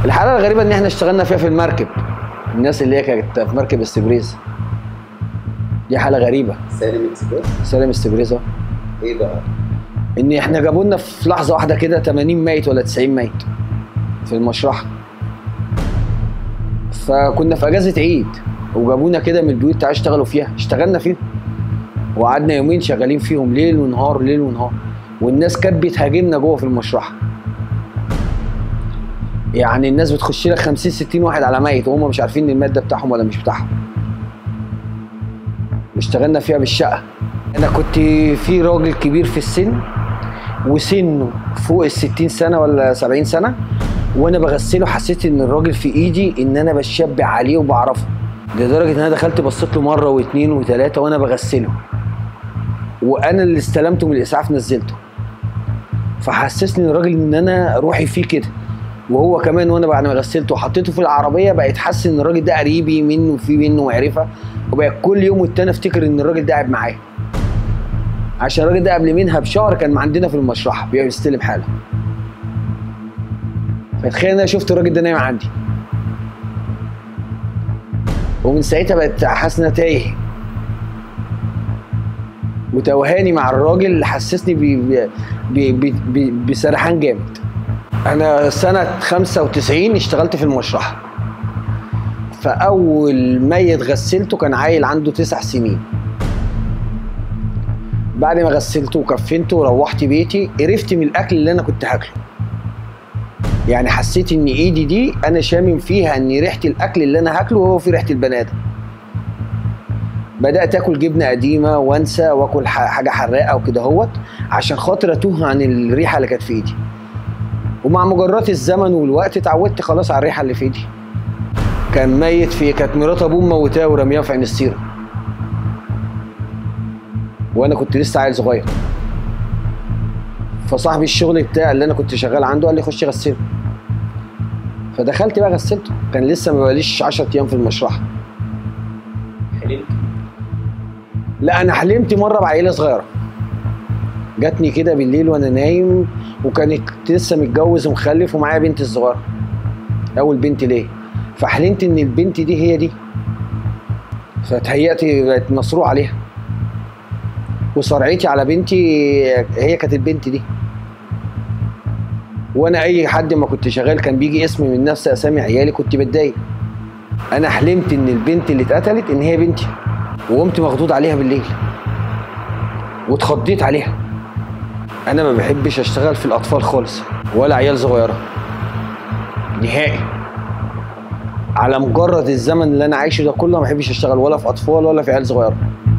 الحاله الغريبه ان احنا اشتغلنا فيها في المركب الناس اللي هي كانت في مركب استبريز دي حاله غريبه سالم اكسبريس سالم استبريز اه ايه بقى؟ ان احنا جابوا لنا في لحظه واحده كده 80 ميت ولا 90 ميت في المشرحه فكنا في اجازه عيد وجابونا كده من البيوت تعالوا اشتغلوا فيها اشتغلنا فيهم وقعدنا يومين شغالين فيهم ليل ونهار ليل ونهار والناس كانت بتهاجمنا جوه في المشرحه يعني الناس بتخش لك 50 60 واحد على ميت وهم مش عارفين ان الميت ده بتاعهم ولا مش بتاعهم اشتغلنا فيها بالشقه انا كنت في راجل كبير في السن وسنه فوق ال 60 سنه ولا 70 سنه وانا بغسله حسيت ان الراجل في ايدي ان انا بشبع عليه وبعرفه لدرجه ان انا دخلت بصيت له مره واثنين وثلاثه وانا بغسله وانا اللي استلمته من الاسعاف نزلته فحسسني الراجل ان انا روحي فيه كده وهو كمان وانا بعد ما غسلته وحطيته في العربيه بقيت حاسس ان الراجل ده قريبي منه في منه معرفه وبقى كل يوم والتاني افتكر ان الراجل ده قاعد معايا عشان الراجل ده قبل منها بشهر كان عندنا في المشرحه بيستلم حاله فتخيل انا شفت الراجل ده نايم عندي ومن ساعتها بقت حاسس ان انا تايه وتوهاني مع الراجل اللي حسسني ب- ب- ب- ب- بسرحان جامد انا سنه 95 اشتغلت في المشرحه فاول ميت غسلته كان عيل عنده تسع سنين بعد ما غسلته وكفنته وروحت بيتي قرفت من الاكل اللي انا كنت هاكله يعني حسيت ان ايدي دي انا شامم فيها ان ريحه الاكل اللي انا هاكله هو في ريحه البني ادم بدات اكل جبنه قديمه وانسى واكل ح- حاجه حراقه وكده هوت عشان خاطر اتوه عن الريحه اللي كانت في ايدي ومع مجرات الزمن والوقت اتعودت خلاص على الريحه اللي في ايدي كان ميت في كانت مرات ابوه موتاه ورمياه في عين السيره وانا كنت لسه عيل صغير فصاحبي الشغل بتاع اللي انا كنت شغال عنده قال لي خش غسله فدخلت بقى غسلته كان لسه ما بقاليش 10 ايام في المشرحه حلمت لا انا حلمت مره بعيله صغيره جاتني كده بالليل وانا نايم وكانت لسه متجوز ومخلف ومعايا بنت الصغيره اول بنت ليا فحلمت ان البنت دي هي دي فتهيأت بقت مصروع عليها وصرعتي على بنتي هي كانت البنت دي وانا اي حد ما كنت شغال كان بيجي اسم من نفس اسامي عيالي كنت بتضايق انا حلمت ان البنت اللي اتقتلت ان هي بنتي وقمت مخضوض عليها بالليل واتخضيت عليها انا ما بحبش اشتغل في الاطفال خالص ولا عيال صغيره نهائي على مجرد الزمن اللي انا عايشه ده كله ما بحبش اشتغل ولا في اطفال ولا في عيال صغيره